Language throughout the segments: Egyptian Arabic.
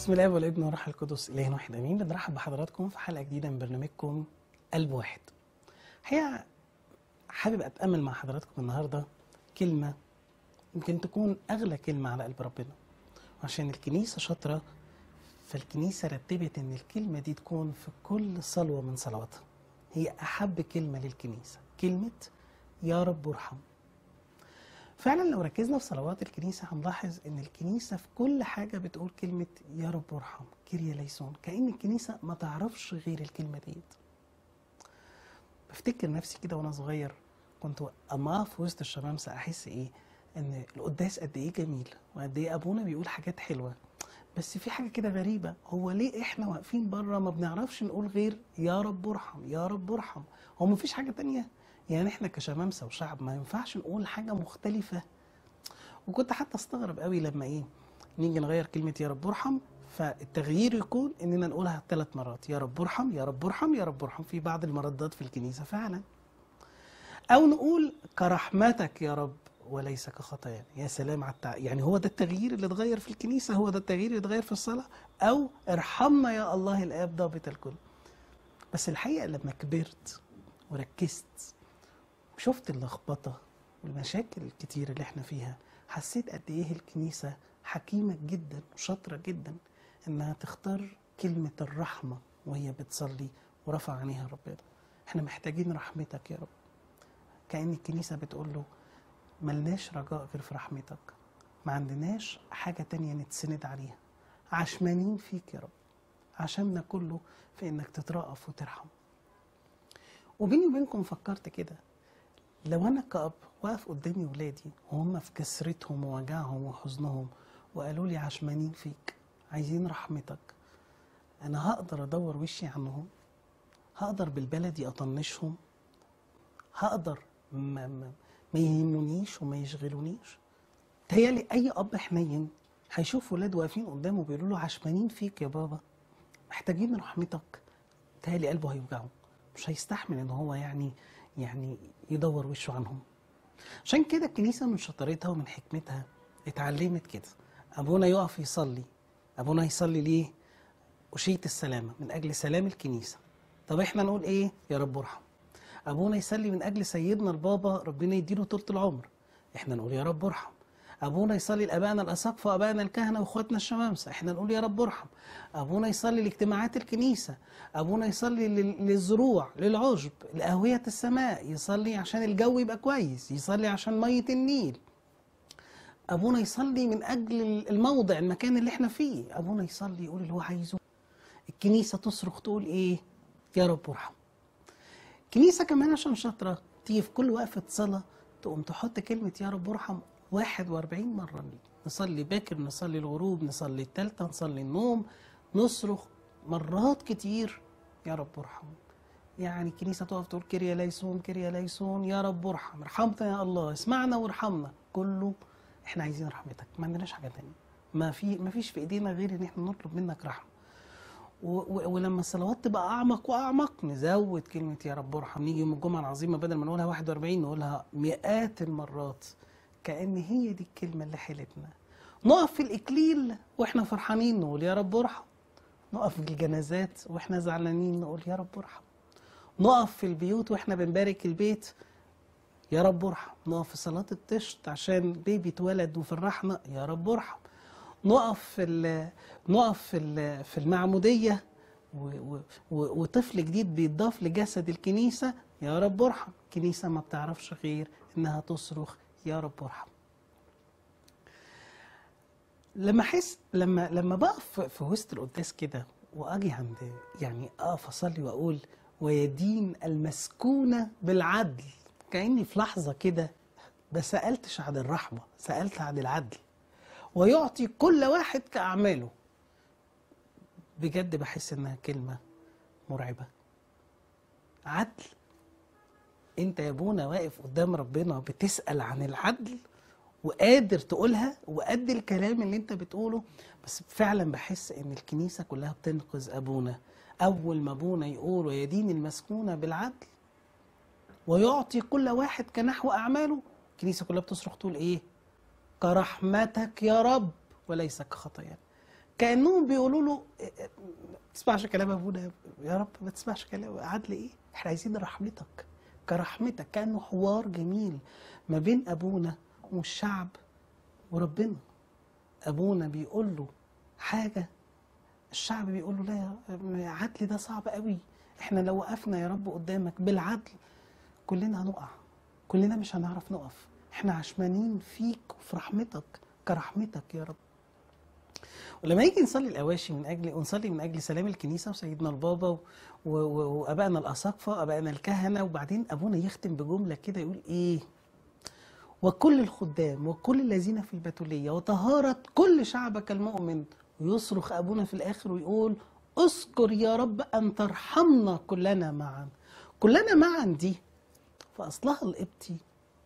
بسم الله والابن والروح القدس إله واحد امين بنرحب بحضراتكم في حلقه جديده من برنامجكم قلب واحد. الحقيقه حابب اتامل مع حضراتكم النهارده كلمه يمكن تكون اغلى كلمه على قلب ربنا. وعشان الكنيسه شاطره فالكنيسه رتبت ان الكلمه دي تكون في كل صلوه من صلواتها. هي احب كلمه للكنيسه، كلمه يا رب ارحم. فعلا لو ركزنا في صلوات الكنيسة هنلاحظ ان الكنيسة في كل حاجة بتقول كلمة يا رب ارحم كيريا ليسون كأن الكنيسة ما تعرفش غير الكلمة ديت بفتكر نفسي كده وانا صغير كنت اما في وسط الشمامسة احس ايه ان القداس قد ايه جميل وقد ايه ابونا بيقول حاجات حلوة بس في حاجة كده غريبة هو ليه احنا واقفين بره ما بنعرفش نقول غير يا رب ارحم يا رب ارحم هو مفيش حاجة تانية يعني احنا كشمامسه وشعب ما ينفعش نقول حاجه مختلفه وكنت حتى استغرب قوي لما ايه نيجي نغير كلمه يا رب ارحم فالتغيير يكون اننا نقولها ثلاث مرات يا رب ارحم يا رب ارحم يا رب ارحم في بعض المردات في الكنيسه فعلا او نقول كرحمتك يا رب وليس كخطايا يا سلام على التع... يعني هو ده التغيير اللي اتغير في الكنيسه هو ده التغيير اللي اتغير في الصلاه او ارحمنا يا الله الاب ضابط الكل بس الحقيقه لما كبرت وركزت شفت اللخبطة والمشاكل الكتير اللي احنا فيها حسيت قد ايه الكنيسة حكيمة جدا وشاطرة جدا انها تختار كلمة الرحمة وهي بتصلي ورفع عينيها ربنا احنا محتاجين رحمتك يا رب كأن الكنيسة بتقول له ملناش رجاء غير في رحمتك ما عندناش حاجة تانية نتسند عليها عشمانين فيك يا رب عشمنا كله في انك تترأف وترحم وبيني وبينكم فكرت كده لو انا كأب واقف قدامي ولادي وهم في كسرتهم ووجعهم وحزنهم وقالوا لي عشمانين فيك عايزين رحمتك انا هقدر ادور وشي عنهم هقدر بالبلدي اطنشهم هقدر ما, ما, ما يهمونيش وما يشغلونيش تهيألي اي اب حنين هيشوف ولاده واقفين قدامه بيقولوا له عشمانين فيك يا بابا محتاجين رحمتك تهيألي قلبه هيوجعه مش هيستحمل ان هو يعني يعني يدور وشه عنهم عشان كده الكنيسه من شطارتها ومن حكمتها اتعلمت كده ابونا يقف يصلي ابونا يصلي ليه أشية السلامة من أجل سلام الكنيسة طب احنا نقول ايه يا رب ارحم ابونا يصلي من أجل سيدنا البابا ربنا يديله طولة العمر احنا نقول يا رب ارحم ابونا يصلي لابائنا الاساقفه وابائنا الكهنه واخواتنا الشمامسه احنا نقول يا رب ارحم ابونا يصلي لاجتماعات الكنيسه ابونا يصلي لل- للزروع للعشب لاهويه السماء يصلي عشان الجو يبقى كويس يصلي عشان ميه النيل ابونا يصلي من اجل الموضع المكان اللي احنا فيه ابونا يصلي يقول اللي هو عايزه الكنيسه تصرخ تقول ايه يا رب ارحم كنيسه كمان عشان شاطره تيجي في كل وقفه صلاه تقوم تحط كلمه يا رب ارحم 41 مره نصلي باكر نصلي الغروب نصلي التالتة نصلي النوم نصرخ مرات كتير يا رب ارحم يعني الكنيسه تقف تقول كريا ليسون كريا ليسون يا رب ارحم ارحمنا يا الله اسمعنا وارحمنا كله احنا عايزين رحمتك ما عندناش حاجه تانية ما في ما فيش في ايدينا غير ان احنا نطلب منك رحمه و- و- ولما الصلوات تبقى اعمق واعمق نزود كلمه يا رب ارحم نيجي يوم الجمعه العظيمه بدل ما نقولها 41 نقولها مئات المرات كأن هي دي الكلمه اللي حيلتنا نقف في الاكليل واحنا فرحانين نقول يا رب ارحم نقف في الجنازات واحنا زعلانين نقول يا رب ارحم نقف في البيوت واحنا بنبارك البيت يا رب ارحم نقف في صلاة التشت عشان بيبي اتولد وفرحنا يا رب ارحم نقف في ال- نقف في ال- في المعمودية و- و- و- وطفل جديد بيتضاف لجسد الكنيسة يا رب ارحم الكنيسة ما بتعرفش غير انها تصرخ يا رب ارحم لما احس لما لما بقف في وسط القداس كده واجي عند يعني اقف اصلي واقول ويدين المسكونه بالعدل كاني في لحظه كده ما سالتش عن الرحمه سالت عن العدل ويعطي كل واحد كاعماله بجد بحس انها كلمه مرعبه عدل انت يا ابونا واقف قدام ربنا بتسال عن العدل وقادر تقولها وقد الكلام اللي انت بتقوله بس فعلا بحس ان الكنيسه كلها بتنقذ ابونا اول ما ابونا يقول ويدين المسكونه بالعدل ويعطي كل واحد كنحو اعماله الكنيسه كلها بتصرخ تقول ايه كرحمتك يا رب وليس كخطايانا كانهم بيقولوا له إيه، إيه، ما تسمعش كلام ابونا يا رب ما تسمعش كلام عدل ايه احنا عايزين رحمتك كرحمتك كانه حوار جميل ما بين ابونا والشعب وربنا ابونا بيقول له حاجه الشعب بيقول له لا يا عدل ده صعب قوي احنا لو وقفنا يا رب قدامك بالعدل كلنا هنقع كلنا مش هنعرف نقف احنا عشمانين فيك وفي رحمتك كرحمتك يا رب ولما يجي نصلي الاواشي من اجل ونصلي من اجل سلام الكنيسه وسيدنا البابا و- و- و- وابائنا الاساقفه ابائنا الكهنه وبعدين ابونا يختم بجمله كده يقول ايه وكل الخدام وكل الذين في البتوليه وطهاره كل شعبك المؤمن ويصرخ ابونا في الاخر ويقول اذكر يا رب ان ترحمنا كلنا معا كلنا معا دي فاصلها القبطي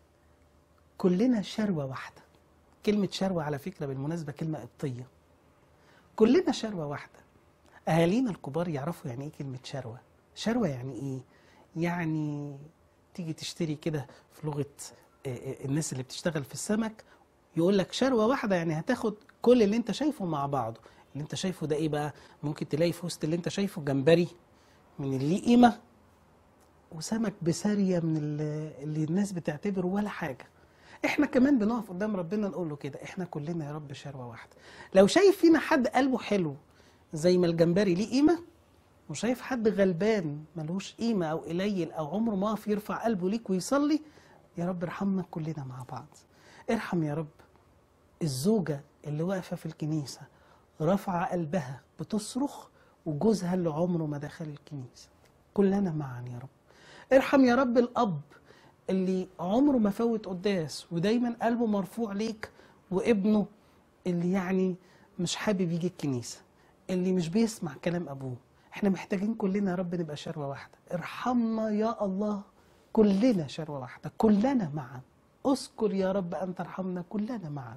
كلنا شروه واحده كلمه شروه على فكره بالمناسبه كلمه قبطيه كلنا شروه واحده اهالينا الكبار يعرفوا يعني ايه كلمه شروه شروه يعني ايه يعني تيجي تشتري كده في لغه آه، آه، الناس اللي بتشتغل في السمك يقول لك شروه واحده يعني هتاخد كل اللي انت شايفه مع بعضه اللي انت شايفه ده ايه بقى ممكن تلاقي في وسط اللي انت شايفه جمبري من اللي ليه قيمه وسمك بسارية من ال- اللي الناس بتعتبره ولا حاجة احنا كمان بنقف قدام ربنا نقول له كده احنا كلنا يا رب شروة واحدة لو شايف فينا حد قلبه حلو زي ما الجمبري ليه قيمة وشايف حد غلبان ملوش قيمة او قليل او عمره ما في يرفع قلبه ليك ويصلي يا رب ارحمنا كلنا مع بعض ارحم يا رب الزوجة اللي واقفة في الكنيسة رافعة قلبها بتصرخ وجوزها اللي عمره ما دخل الكنيسة كلنا معا يا رب ارحم يا رب الأب اللي عمره ما فوت قداس ودايما قلبه مرفوع ليك وابنه اللي يعني مش حابب يجي الكنيسة اللي مش بيسمع كلام أبوه احنا محتاجين كلنا يا رب نبقى شروة واحدة ارحمنا يا الله كلنا شروة واحدة كلنا معا اذكر يا رب أن ترحمنا كلنا معا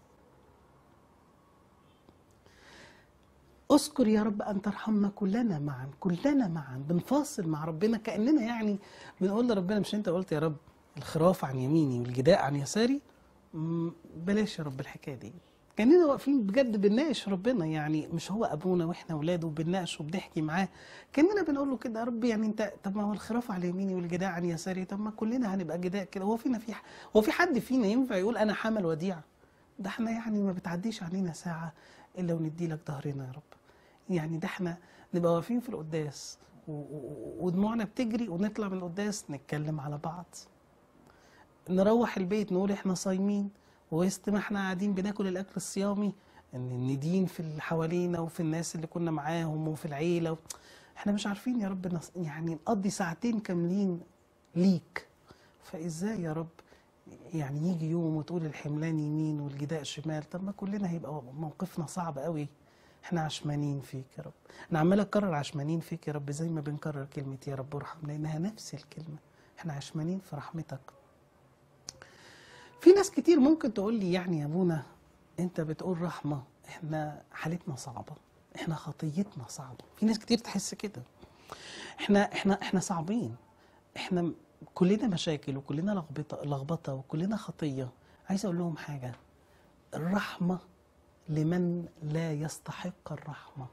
اذكر يا رب ان ترحمنا كلنا معا كلنا معا بنفاصل مع ربنا كاننا يعني بنقول لربنا مش انت قلت يا رب الخراف عن يميني والجداء عن يساري مم، بلاش يا رب الحكايه دي كاننا واقفين بجد بنناقش ربنا يعني مش هو ابونا واحنا اولاده وبنناقش وبنحكي معاه كاننا بنقول له كده يا رب يعني انت طب ما هو الخراف على يميني والجداء عن يساري طب ما كلنا هنبقى جداء كده هو فينا في هو في حد فينا ينفع يقول انا حمل وديع ده احنا يعني ما بتعديش علينا ساعه الا وندي لك ظهرنا يا رب يعني ده احنا نبقى واقفين في القداس و- و- ودموعنا بتجري ونطلع من القداس نتكلم على بعض نروح البيت نقول احنا صايمين ووسط ما احنا قاعدين بناكل الاكل الصيامي ان الندين في اللي حوالينا وفي الناس اللي كنا معاهم وفي العيله و... احنا مش عارفين يا رب نص... يعني نقضي ساعتين كاملين ليك فازاي يا رب يعني يجي يوم وتقول الحملان يمين والجداء شمال طب ما كلنا هيبقى موقفنا صعب قوي احنا عشمانين فيك يا رب انا عمال اكرر عشمانين فيك يا رب زي ما بنكرر كلمه يا رب ارحم لانها نفس الكلمه احنا عشمانين في رحمتك في ناس كتير ممكن تقول لي يعني يا ابونا انت بتقول رحمه احنا حالتنا صعبه احنا خطيتنا صعبه في ناس كتير تحس كده احنا احنا احنا صعبين احنا كلنا مشاكل وكلنا لخبطه لخبطه وكلنا خطيه عايز اقول لهم حاجه الرحمه لمن لا يستحق الرحمه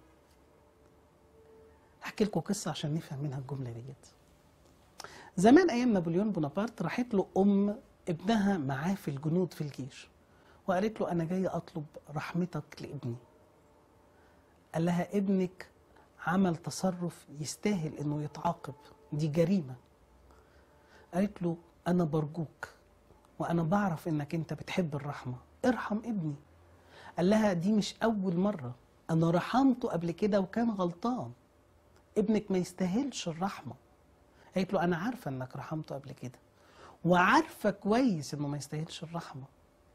احكي لكم قصه عشان نفهم منها الجمله ديت زمان ايام نابليون بونابرت راحت له ام ابنها معاه في الجنود في الجيش وقالت له انا جايه اطلب رحمتك لابني قال لها ابنك عمل تصرف يستاهل انه يتعاقب دي جريمه قالت له انا برجوك وانا بعرف انك انت بتحب الرحمه ارحم ابني قال لها دي مش اول مره انا رحمته قبل كده وكان غلطان ابنك ما يستاهلش الرحمه قالت له انا عارفه انك رحمته قبل كده وعارفه كويس انه ما يستاهلش الرحمه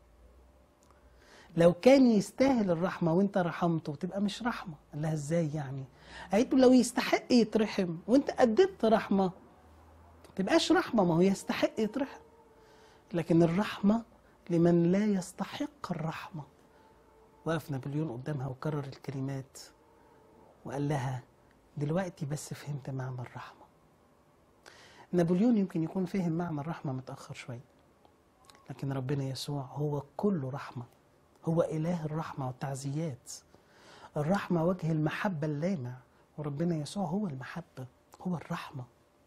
لو كان يستاهل الرحمه وانت رحمته تبقى مش رحمه قال لها ازاي يعني قالت له لو يستحق يترحم وانت قدمت رحمه تبقاش رحمه ما هو يستحق يترحم لكن الرحمه لمن لا يستحق الرحمه وقف نابليون قدامها وكرر الكلمات وقال لها دلوقتي بس فهمت معنى الرحمه نابليون يمكن يكون فهم معنى الرحمه متاخر شويه لكن ربنا يسوع هو كله رحمه هو اله الرحمه والتعزيات الرحمة وجه المحبة اللامع وربنا يسوع هو المحبة هو الرحمة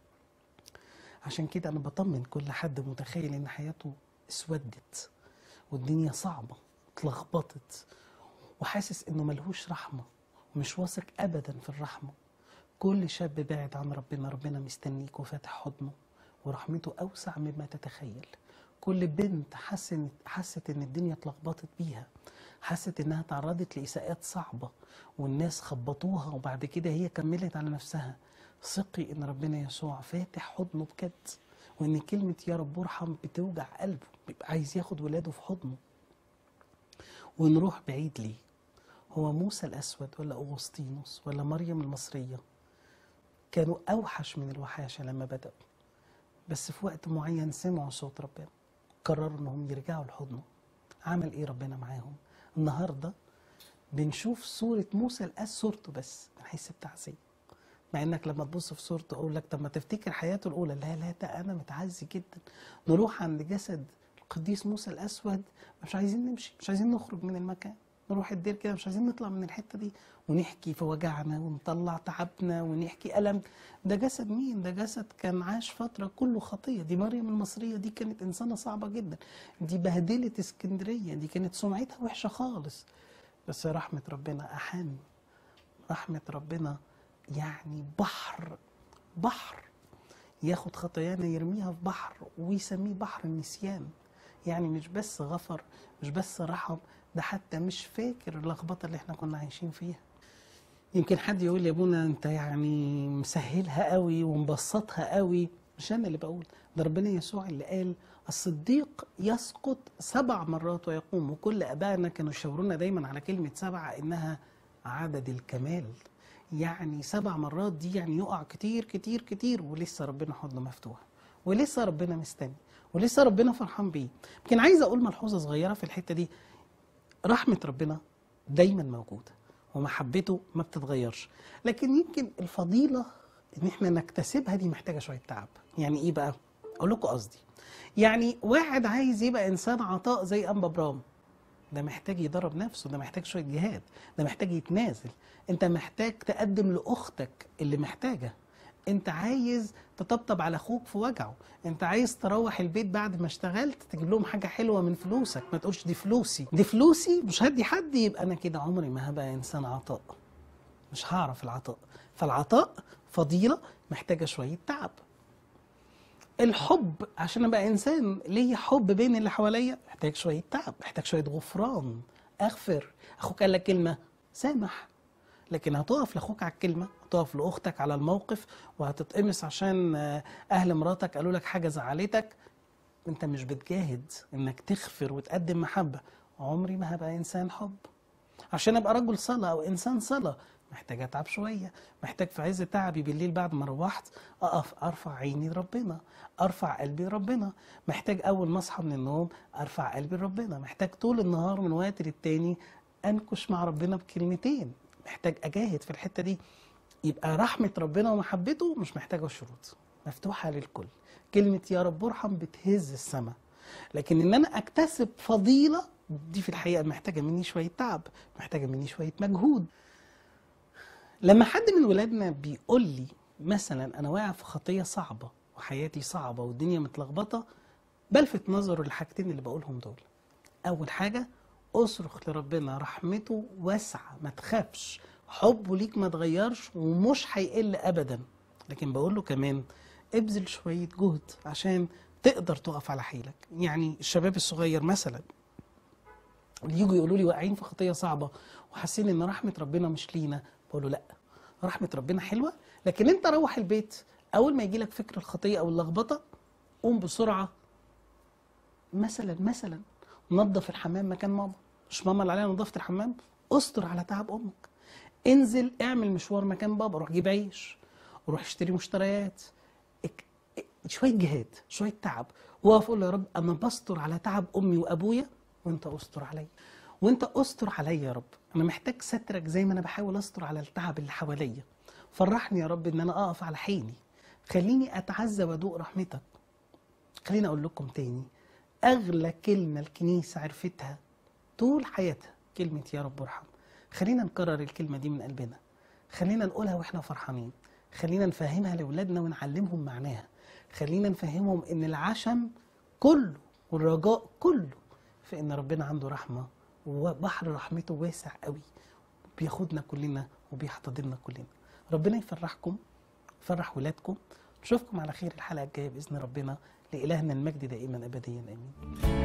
عشان كده أنا بطمن كل حد متخيل إن حياته اسودت والدنيا صعبة اتلخبطت وحاسس إنه ملهوش رحمة ومش واثق أبدا في الرحمة كل شاب بعد عن ربنا ربنا مستنيك وفاتح حضنه ورحمته أوسع مما تتخيل كل بنت حست حست إن الدنيا اتلخبطت بيها حست إنها تعرضت لإساءات صعبة والناس خبطوها وبعد كده هي كملت على نفسها ثقي إن ربنا يسوع فاتح حضنه بجد وإن كلمة يا رب ارحم بتوجع قلبه بيبقى عايز ياخد ولاده في حضنه ونروح بعيد ليه هو موسى الأسود ولا أغسطينوس ولا مريم المصرية كانوا أوحش من الوحاشة لما بدأوا بس في وقت معين سمعوا صوت ربنا قرروا انهم يرجعوا لحضنه عمل ايه ربنا معاهم النهارده بنشوف صورة موسى الأس صورته بس من حيث التعزية مع انك لما تبص في صورته اقول لك طب ما تفتكر حياته الاولى لا لا ده انا متعزي جدا نروح عند جسد القديس موسى الاسود مش عايزين نمشي مش عايزين نخرج من المكان نروح الدير كده مش عايزين نطلع من الحته دي ونحكي في وجعنا ونطلع تعبنا ونحكي الم ده جسد مين ده جسد كان عاش فتره كله خطيه دي مريم المصريه دي كانت انسانه صعبه جدا دي بهدلت اسكندريه دي كانت سمعتها وحشه خالص بس رحمه ربنا احن رحمه ربنا يعني بحر بحر ياخد خطايانا يرميها في بحر ويسميه بحر النسيان يعني مش بس غفر مش بس رحم ده حتى مش فاكر اللخبطه اللي احنا كنا عايشين فيها يمكن حد يقول لي يا ابونا انت يعني مسهلها قوي ومبسطها قوي مش انا اللي بقول ده ربنا يسوع اللي قال الصديق يسقط سبع مرات ويقوم وكل ابائنا كانوا يشاورونا دايما على كلمه سبعه انها عدد الكمال يعني سبع مرات دي يعني يقع كتير كتير كتير ولسه ربنا حضنه مفتوح ولسه ربنا مستني ولسه ربنا فرحان بيه يمكن عايز اقول ملحوظه صغيره في الحته دي رحمه ربنا دايما موجوده ومحبته ما بتتغيرش لكن يمكن الفضيله ان احنا نكتسبها دي محتاجه شويه تعب يعني ايه بقى اقول لكم قصدي يعني واحد عايز يبقى انسان عطاء زي انبا برام ده محتاج يدرب نفسه ده محتاج شويه جهاد ده محتاج يتنازل انت محتاج تقدم لاختك اللي محتاجه انت عايز تطبطب على اخوك في وجعه انت عايز تروح البيت بعد ما اشتغلت تجيب لهم حاجه حلوه من فلوسك ما تقولش دي فلوسي دي فلوسي مش هدي حد يبقى انا كده عمري ما هبقى انسان عطاء مش هعرف العطاء فالعطاء فضيله محتاجه شويه تعب الحب عشان ابقى انسان ليا حب بين اللي حواليا محتاج شويه تعب محتاج شويه غفران اغفر اخوك قال لك كلمه سامح لكن هتقف لاخوك على الكلمه هتقف لاختك على الموقف وهتتقمص عشان اهل مراتك قالوا لك حاجه زعلتك انت مش بتجاهد انك تغفر وتقدم محبه عمري ما هبقى انسان حب عشان ابقى رجل صلاه او انسان صلاه محتاج اتعب شويه محتاج في عز تعبي بالليل بعد ما روحت اقف ارفع عيني لربنا ارفع قلبي لربنا محتاج اول ما اصحى من النوم ارفع قلبي لربنا محتاج طول النهار من وقت للتاني انكش مع ربنا بكلمتين محتاج اجاهد في الحته دي يبقى رحمه ربنا ومحبته مش محتاجه شروط مفتوحه للكل كلمه يا رب ارحم بتهز السماء لكن ان انا اكتسب فضيله دي في الحقيقه محتاجه مني شويه تعب محتاجه مني شويه مجهود لما حد من ولادنا بيقول لي مثلا انا واقع في خطيه صعبه وحياتي صعبه والدنيا متلخبطه بلفت نظره للحاجتين اللي بقولهم دول اول حاجه اصرخ لربنا رحمته واسعه ما تخافش حبه ليك ما تغيرش ومش هيقل ابدا لكن بقول له كمان ابذل شويه جهد عشان تقدر تقف على حيلك يعني الشباب الصغير مثلا اللي يجوا يقولوا لي واقعين في خطيه صعبه وحاسين ان رحمه ربنا مش لينا بقول له لا رحمه ربنا حلوه لكن انت روح البيت اول ما يجي لك فكر الخطيه او اللخبطه قوم بسرعه مثلا مثلا نظف الحمام مكان ماما مش ماما اللي عليها نظافه الحمام استر على تعب امك انزل اعمل مشوار مكان بابا روح جيب عيش وروح اشتري مشتريات اك... شويه جهاد شويه تعب واقف اقول له يا رب انا بستر على تعب امي وابويا وانت استر عليا وانت استر عليا يا رب انا محتاج سترك زي ما انا بحاول استر على التعب اللي حواليا فرحني يا رب ان انا اقف على حيلي خليني اتعزى وادوق رحمتك خليني اقول لكم تاني اغلى كلمه الكنيسه عرفتها طول حياتها كلمه يا رب ارحم خلينا نكرر الكلمة دي من قلبنا خلينا نقولها واحنا فرحانين خلينا نفهمها لأولادنا ونعلمهم معناها خلينا نفهمهم ان العشم كله والرجاء كله في ان ربنا عنده رحمة وبحر رحمته واسع قوي بياخدنا كلنا وبيحتضننا كلنا ربنا يفرحكم يفرح ولادكم نشوفكم على خير الحلقة الجاية بإذن ربنا لإلهنا المجد دائما أبديا آمين